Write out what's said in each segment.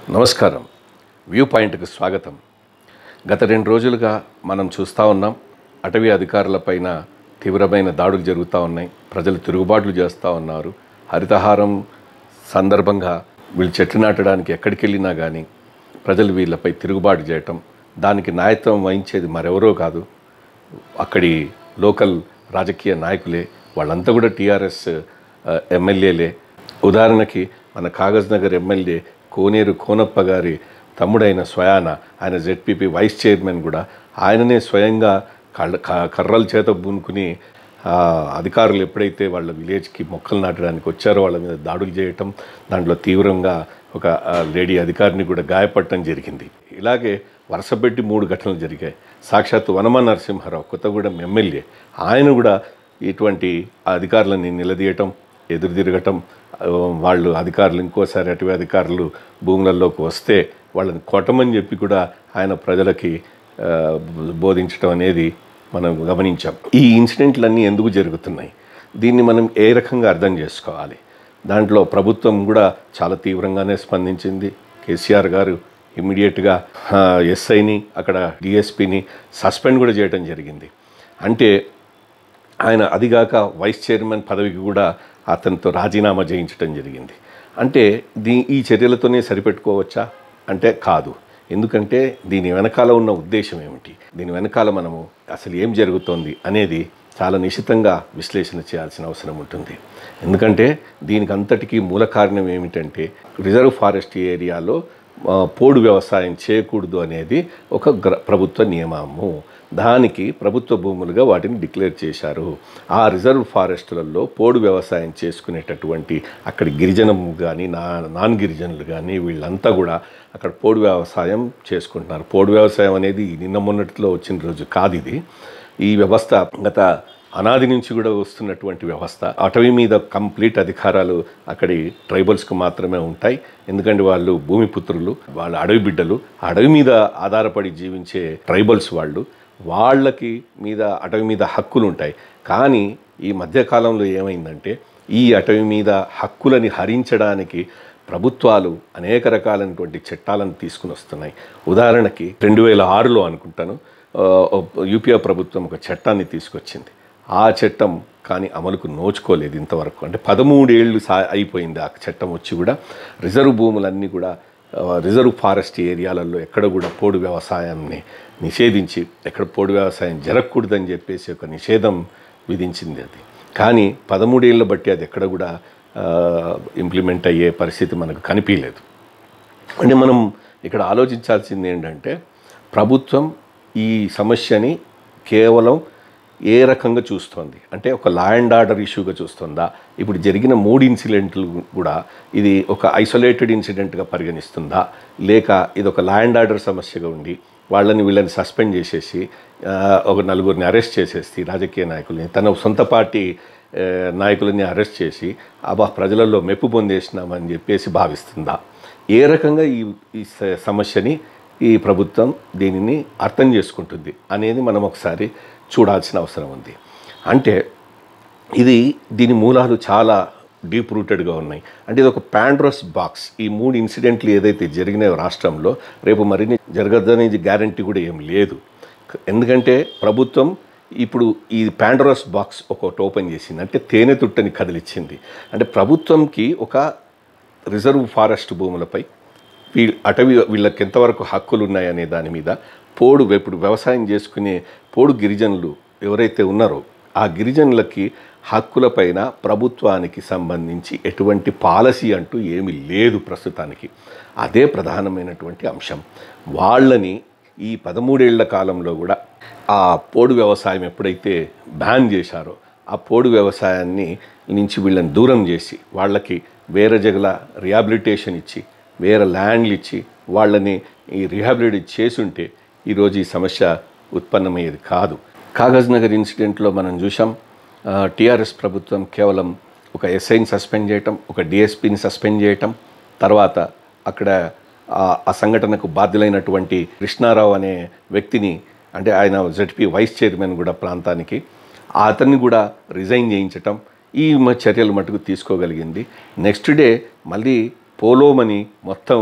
నమస్కారం వ్యూ పాయింట్కి స్వాగతం గత రెండు రోజులుగా మనం చూస్తూ ఉన్నాం అటవీ అధికారులపైన తీవ్రమైన దాడులు జరుగుతూ ఉన్నాయి ప్రజలు తిరుగుబాట్లు చేస్తూ ఉన్నారు హరితహారం సందర్భంగా వీళ్ళు చెట్లు నాటడానికి ఎక్కడికి వెళ్ళినా కానీ ప్రజలు వీళ్ళపై తిరుగుబాటు చేయటం దానికి నాయత్వం వహించేది మరెవరో కాదు అక్కడి లోకల్ రాజకీయ నాయకులే వాళ్ళంతా కూడా టీఆర్ఎస్ ఎమ్మెల్యేలే ఉదాహరణకి మన కాగజ్ నగర్ ఎమ్మెల్యే కోనేరు కోనప్ప గారి తమ్ముడైన స్వయాన ఆయన జెడ్పీపీ వైస్ చైర్మన్ కూడా ఆయననే స్వయంగా కళ్ళ క- కర్రల చేత బూనుకుని ఆ, అధికారులు ఎప్పుడైతే వాళ్ళ విలేజ్కి మొక్కలు నాటడానికి వచ్చారో వాళ్ళ మీద దాడులు చేయటం దాంట్లో తీవ్రంగా ఒక ఆ, లేడీ అధికారిని కూడా గాయపడటం జరిగింది ఇలాగే వరుసపెట్టి మూడు ఘటనలు జరిగాయి సాక్షాత్తు వనమ నరసింహారావు కొత్తగూడెం ఎమ్మెల్యే ఆయన కూడా ఇటువంటి అధికారులని నిలదీయటం ఎదురు తిరగటం ఆ, వాళ్ళు అధికారులు ఇంకోసారి అటవీ అధికారులు భూములలోకి వస్తే వాళ్ళని కొట్టమని చెప్పి కూడా ఆయన ప్రజలకి ఆ, బోధించడం అనేది మనం గమనించాం ఈ ఇన్సిడెంట్లన్నీ ఎందుకు జరుగుతున్నాయి దీన్ని మనం ఏ రకంగా అర్థం చేసుకోవాలి దాంట్లో ప్రభుత్వం కూడా చాలా తీవ్రంగానే స్పందించింది కేసీఆర్ గారు ఇమ్మీడియట్గా ఎస్ఐని అక్కడ డిఎస్పిని సస్పెండ్ కూడా చేయడం జరిగింది అంటే ఆయన అదిగాక వైస్ చైర్మన్ పదవికి కూడా అతనితో రాజీనామా చేయించడం జరిగింది అంటే దీ ఈ చర్యలతోనే సరిపెట్టుకోవచ్చా అంటే కాదు ఎందుకంటే దీని వెనకాల ఉన్న ఉద్దేశం ఏమిటి దీని వెనకాల మనము అసలు ఏం జరుగుతోంది అనేది చాలా నిశితంగా విశ్లేషణ చేయాల్సిన అవసరం ఉంటుంది ఎందుకంటే దీనికి అంతటికీ మూల కారణం ఏమిటంటే రిజర్వ్ ఫారెస్ట్ ఏరియాలో ఆ, పోడు వ్యవసాయం చేయకూడదు అనేది ఒక గ్ర ప్రభుత్వ నియమము దానికి ప్రభుత్వ భూములుగా వాటిని డిక్లేర్ చేశారు ఆ రిజర్వ్ ఫారెస్టులలో పోడు వ్యవసాయం చేసుకునేటటువంటి అక్కడి గిరిజనం కానీ నా నాన్ గిరిజనులు కానీ వీళ్ళంతా కూడా అక్కడ పోడు వ్యవసాయం చేసుకుంటున్నారు పోడు వ్యవసాయం అనేది నిన్న మొన్నటిలో వచ్చిన రోజు కాదు ఇది ఈ వ్యవస్థ గత అనాది నుంచి కూడా వస్తున్నటువంటి వ్యవస్థ అటవీ మీద కంప్లీట్ అధికారాలు అక్కడి ట్రైబల్స్కి మాత్రమే ఉంటాయి ఎందుకంటే వాళ్ళు భూమిపుత్రులు వాళ్ళ అడవి బిడ్డలు అడవి మీద ఆధారపడి జీవించే ట్రైబల్స్ వాళ్ళు వాళ్ళకి మీద అటవీ మీద హక్కులు ఉంటాయి కానీ ఈ మధ్యకాలంలో ఏమైందంటే ఈ అటవీ మీద హక్కులని హరించడానికి ప్రభుత్వాలు అనేక రకాలైనటువంటి చట్టాలను తీసుకుని వస్తున్నాయి ఉదాహరణకి రెండు వేల ఆరులో అనుకుంటాను ఆ, యూపీఏ ప్రభుత్వం ఒక చట్టాన్ని తీసుకొచ్చింది ఆ చట్టం కానీ అమలుకు నోచుకోలేదు ఇంతవరకు అంటే పదమూడేళ్ళు సా అయిపోయింది ఆ చట్టం వచ్చి కూడా రిజర్వ్ భూములన్నీ కూడా ఆ, రిజర్వ్ ఫారెస్ట్ ఏరియాలలో ఎక్కడ కూడా పోడు వ్యవసాయాన్ని నిషేధించి ఎక్కడ పోడు వ్యవసాయం జరగకూడదని చెప్పేసి ఒక నిషేధం విధించింది అది కానీ పదమూడేళ్ళ బట్టి అది ఎక్కడ కూడా ఇంప్లిమెంట్ అయ్యే పరిస్థితి మనకు కనిపించలేదు అంటే మనం ఇక్కడ ఆలోచించాల్సింది ఏంటంటే ప్రభుత్వం ఈ సమస్యని కేవలం ఏ రకంగా చూస్తోంది అంటే ఒక లా అండ్ ఆర్డర్ ఇష్యూగా చూస్తుందా ఇప్పుడు జరిగిన మూడు ఇన్సిడెంట్లు కూడా ఇది ఒక ఐసోలేటెడ్ ఇన్సిడెంట్గా పరిగణిస్తుందా లేక ఇది ఒక లా అండ్ ఆర్డర్ సమస్యగా ఉండి వాళ్ళని వీళ్ళని సస్పెండ్ చేసేసి ఆ, ఒక నలుగురిని అరెస్ట్ చేసేసి రాజకీయ నాయకుల్ని తన సొంత పార్టీ ఆ, నాయకులని అరెస్ట్ చేసి అబ్బా ప్రజలలో మెప్పు పొందేసినామని చెప్పేసి భావిస్తుందా ఏ రకంగా ఈ ఈ స- సమస్యని ఈ ప్రభుత్వం దీనిని అర్థం చేసుకుంటుంది అనేది మనం ఒకసారి చూడాల్సిన అవసరం ఉంది అంటే ఇది దీని మూలాలు చాలా డీప్ రూటెడ్గా ఉన్నాయి అంటే ఇది ఒక పాండ్రస్ బాక్స్ ఈ మూడు ఇన్సిడెంట్లు ఏదైతే జరిగినాయో రాష్ట్రంలో రేపు మరిన్ని జరగదనేది గ్యారంటీ కూడా ఏం లేదు ఎందుకంటే ప్రభుత్వం ఇప్పుడు ఈ పాండరస్ బాక్స్ ఒకటి ఓపెన్ చేసింది అంటే తేనె తుట్టని కదిలిచ్చింది అంటే ప్రభుత్వంకి ఒక రిజర్వ్ ఫారెస్ట్ భూములపై వీ అటవీ వీళ్ళకి ఎంతవరకు హక్కులు ఉన్నాయనే దాని మీద పోడు ఇప్పుడు వ్యవసాయం చేసుకునే పోడు గిరిజనులు ఎవరైతే ఉన్నారో ఆ గిరిజనులకి హక్కులపైన ప్రభుత్వానికి సంబంధించి ఎటువంటి పాలసీ అంటూ ఏమీ లేదు ప్రస్తుతానికి అదే ప్రధానమైనటువంటి అంశం వాళ్ళని ఈ పదమూడేళ్ల కాలంలో కూడా ఆ పోడు వ్యవసాయం ఎప్పుడైతే బ్యాన్ చేశారో ఆ పోడు వ్యవసాయాన్ని నుంచి వీళ్ళని దూరం చేసి వాళ్ళకి వేరే జగల రిహాబిలిటేషన్ ఇచ్చి వేరే ల్యాండ్లు ఇచ్చి వాళ్ళని ఈ రిహాబిలిటేట్ చేసుంటే ఈరోజు ఈ సమస్య ఉత్పన్నమయ్యేది కాదు కాగజ్ నగర్ ఇన్సిడెంట్లో మనం చూసాం టీఆర్ఎస్ ప్రభుత్వం కేవలం ఒక ఎస్ఐని సస్పెండ్ చేయటం ఒక డిఎస్పిని సస్పెండ్ చేయటం తర్వాత అక్కడ ఆ- ఆ సంఘటనకు బాధ్యులైనటువంటి కృష్ణారావు అనే వ్యక్తిని అంటే ఆయన జెడ్పీ వైస్ చైర్మన్ కూడా ప్రాంతానికి అతన్ని కూడా రిజైన్ చేయించటం ఈ మ- చర్యలు మటుకు తీసుకోగలిగింది నెక్స్ట్ డే మళ్ళీ పోలోమని మొత్తం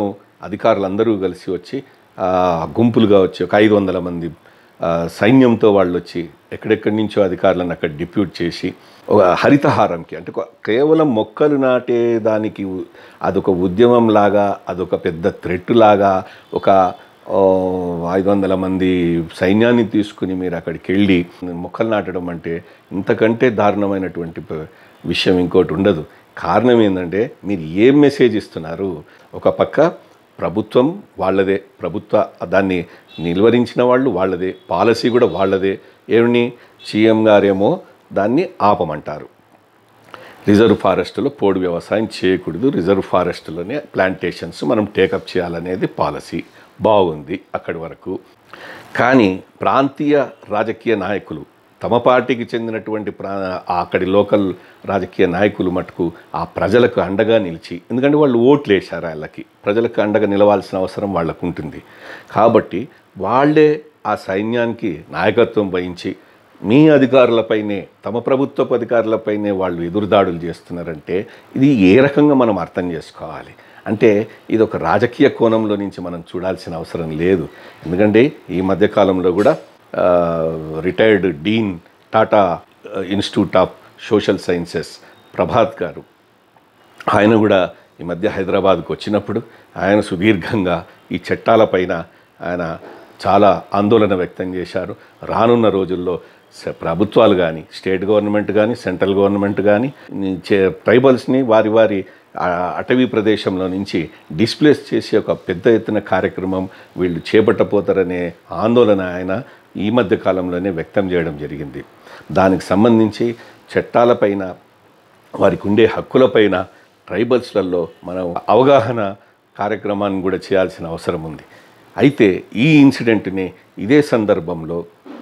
అధికారులందరూ కలిసి వచ్చి ఆ, గుంపులుగా వచ్చి ఒక ఐదు వందల మంది ఆ, సైన్యంతో వాళ్ళు వచ్చి ఎక్కడెక్కడి నుంచో అధికారులను అక్కడ డిప్యూట్ చేసి ఒక హరితహారంకి అంటే ఒక కేవలం మొక్కలు నాటే దానికి ఉ- అదొక ఉద్యమం లాగా అదొక పెద్ద థ్రెట్ లాగా ఒక ఓ, ఐదు వందల మంది సైన్యాన్ని తీసుకుని మీరు అక్కడికి వెళ్ళి మొక్కలు నాటడం అంటే ఇంతకంటే దారుణమైనటువంటి ప- విషయం ఇంకోటి ఉండదు కారణం ఏంటంటే మీరు ఏం మెసేజ్ ఇస్తున్నారు ఒక పక్క ప్రభుత్వం వాళ్ళదే ప్రభుత్వ దాన్ని నిలువరించిన వాళ్ళు వాళ్ళదే పాలసీ కూడా వాళ్ళదే ఏమని సీఎం గారేమో దాన్ని ఆపమంటారు రిజర్వ్ ఫారెస్ట్లో పోడు వ్యవసాయం చేయకూడదు రిజర్వ్ ఫారెస్ట్లోనే ప్లాంటేషన్స్ మనం టేకప్ చేయాలనేది పాలసీ బాగుంది అక్కడి వరకు కానీ ప్రాంతీయ రాజకీయ నాయకులు తమ పార్టీకి చెందినటువంటి ప్రా ఆ అక్కడి లోకల్ రాజకీయ నాయకులు మటుకు ఆ ప్రజలకు అండగా నిలిచి ఎందుకంటే వాళ్ళు ఓట్లు వేశారు వాళ్ళకి ప్రజలకు అండగా నిలవాల్సిన అవసరం వాళ్ళకు ఉంటుంది కాబట్టి వాళ్ళే ఆ సైన్యానికి నాయకత్వం వహించి మీ అధికారులపైనే తమ ప్రభుత్వపు అధికారులపైనే వాళ్ళు ఎదురుదాడులు చేస్తున్నారంటే ఇది ఏ రకంగా మనం అర్థం చేసుకోవాలి అంటే ఇది ఒక రాజకీయ కోణంలో నుంచి మనం చూడాల్సిన అవసరం లేదు ఎందుకంటే ఈ మధ్యకాలంలో కూడా retired dean Tata Institute of Social Sciences Prabhat గారు ఆయన కూడా ఈ మధ్య హైదరాబాద్కు వచ్చినప్పుడు ఆయన సుదీర్ఘంగా ఈ చట్టాలపైన ఆయన చాలా ఆందోళన వ్యక్తం చేశారు రానున్న రోజుల్లో స- ప్రభుత్వాలు కానీ స్టేట్ గవర్నమెంట్ కానీ సెంట్రల్ గవర్నమెంట్ కానీ చే- ట్రైబల్స్ని వారి వారి ఆ, అటవీ ప్రదేశంలో నుంచి డిస్ప్లేస్ చేసే ఒక పెద్ద ఎత్తున కార్యక్రమం వీళ్ళు చేపట్టపోతారనే ఆందోళన ఆయన ఈ మధ్య కాలంలోనే వ్యక్తం చేయడం జరిగింది దానికి సంబంధించి చట్టాలపైన వారికి ఉండే హక్కులపైన ట్రైబల్స్లలో మనం అవగాహన కార్యక్రమాన్ని కూడా చేయాల్సిన అవసరం ఉంది అయితే ఈ ఇన్సిడెంట్ని ఇదే సందర్భంలో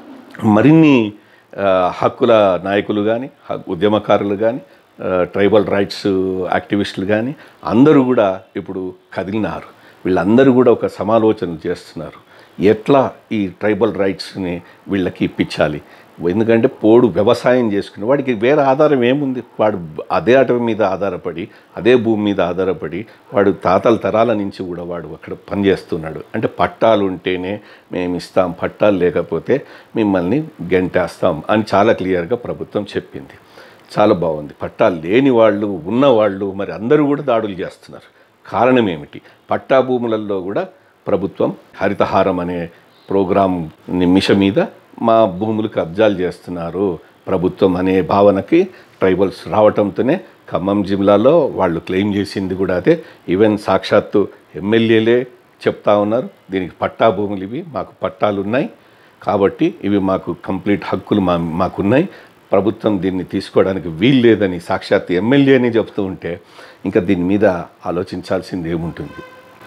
మరిన్ని ఆ, హక్కుల నాయకులు కానీ ఉద్యమకారులు కానీ ట్రైబల్ రైట్స్ యాక్టివిస్టులు కానీ అందరూ కూడా ఇప్పుడు కదిలినారు వీళ్ళందరూ కూడా ఒక సమాలోచన చేస్తున్నారు ఎట్లా ఈ ట్రైబల్ రైట్స్ని వీళ్ళకి ఇప్పించాలి ఎందుకంటే పోడు వ్యవసాయం చేసుకుని వాడికి వేరే ఆధారం ఏముంది వాడు అదే అటవి మీద ఆధారపడి అదే భూమి మీద ఆధారపడి వాడు తాతల తరాల నుంచి కూడా వాడు అక్కడ పనిచేస్తున్నాడు అంటే పట్టాలు ఉంటేనే మేము ఇస్తాం పట్టాలు లేకపోతే మిమ్మల్ని గెంటేస్తాం అని చాలా క్లియర్గా ప్రభుత్వం చెప్పింది చాలా బాగుంది పట్టాలు లేని వాళ్ళు ఉన్నవాళ్ళు మరి అందరూ కూడా దాడులు చేస్తున్నారు కారణం ఏమిటి పట్టా భూములలో కూడా ప్రభుత్వం హరితహారం అనే ప్రోగ్రాం మిష మీద మా భూములు కబ్జాలు చేస్తున్నారు ప్రభుత్వం అనే భావనకి ట్రైబల్స్ రావటంతోనే ఖమ్మం జిల్లాలో వాళ్ళు క్లెయిమ్ చేసింది కూడా అదే ఈవెన్ సాక్షాత్తు ఎమ్మెల్యేలే చెప్తా ఉన్నారు దీనికి పట్టా భూములు ఇవి మాకు పట్టాలు ఉన్నాయి కాబట్టి ఇవి మాకు కంప్లీట్ హక్కులు మా మాకున్నాయి ప్రభుత్వం దీన్ని తీసుకోవడానికి వీలు లేదని సాక్షాత్ ఎమ్మెల్యేని చెప్తూ ఉంటే ఇంకా దీని మీద ఆలోచించాల్సింది ఏముంటుంది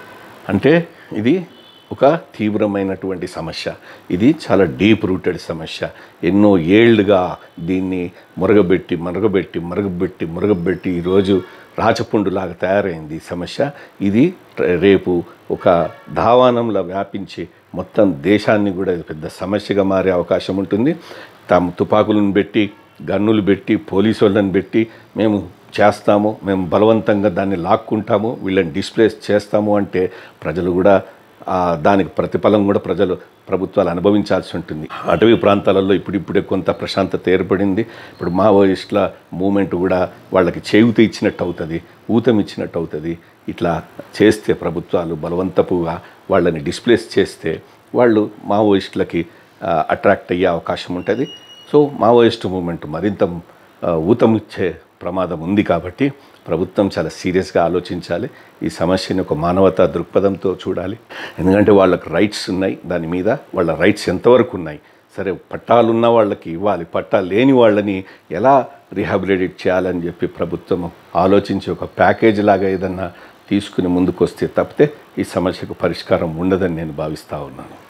అంటే ఇది ఒక తీవ్రమైనటువంటి సమస్య ఇది చాలా డీప్ రూటెడ్ సమస్య ఎన్నో ఏళ్ళుగా దీన్ని మురగబెట్టి మరగబెట్టి మరగబెట్టి మురగబెట్టి ఈరోజు రాచపుండులాగా తయారైంది ఈ సమస్య ఇది రేపు ఒక దావానంలో వ్యాపించి మొత్తం దేశాన్ని కూడా ఇది పెద్ద సమస్యగా మారే అవకాశం ఉంటుంది తాము తుపాకులను పెట్టి గన్నులు పెట్టి పోలీసు వాళ్ళని పెట్టి మేము చేస్తాము మేము బలవంతంగా దాన్ని లాక్కుంటాము వీళ్ళని డిస్ప్లేస్ చేస్తాము అంటే ప్రజలు కూడా ఆ, దానికి ప్రతిఫలం కూడా ప్రజలు ప్రభుత్వాలు అనుభవించాల్సి ఉంటుంది అటవీ ప్రాంతాలలో ఇప్పుడిప్పుడే కొంత ప్రశాంతత ఏర్పడింది ఇప్పుడు మావోయిస్టుల మూమెంట్ కూడా వాళ్ళకి చేయూత ఇచ్చినట్టు అవుతుంది ఊతం ఇచ్చినట్టు అవుతుంది ఇట్లా చేస్తే ప్రభుత్వాలు బలవంతపుగా వాళ్ళని డిస్ప్లేస్ చేస్తే వాళ్ళు మావోయిస్టులకి అట్రాక్ట్ అయ్యే అవకాశం ఉంటుంది సో మావోయిస్ట్ మూమెంట్ మరింత ఆ, ఊతం ఇచ్చే ప్రమాదం ఉంది కాబట్టి ప్రభుత్వం చాలా సీరియస్గా ఆలోచించాలి ఈ సమస్యని ఒక మానవతా దృక్పథంతో చూడాలి ఎందుకంటే వాళ్ళకి రైట్స్ ఉన్నాయి దాని మీద వాళ్ళ రైట్స్ ఎంతవరకు ఉన్నాయి సరే పట్టాలు ఉన్న వాళ్ళకి ఇవ్వాలి పట్టాలు లేని వాళ్ళని ఎలా రీహాబిలిటేట్ చేయాలని చెప్పి ప్రభుత్వం ఆలోచించి ఒక ప్యాకేజ్ లాగా ఏదన్నా తీసుకుని ముందుకు వస్తే తప్పితే ఈ సమస్యకు పరిష్కారం ఉండదని నేను భావిస్తూ ఉన్నాను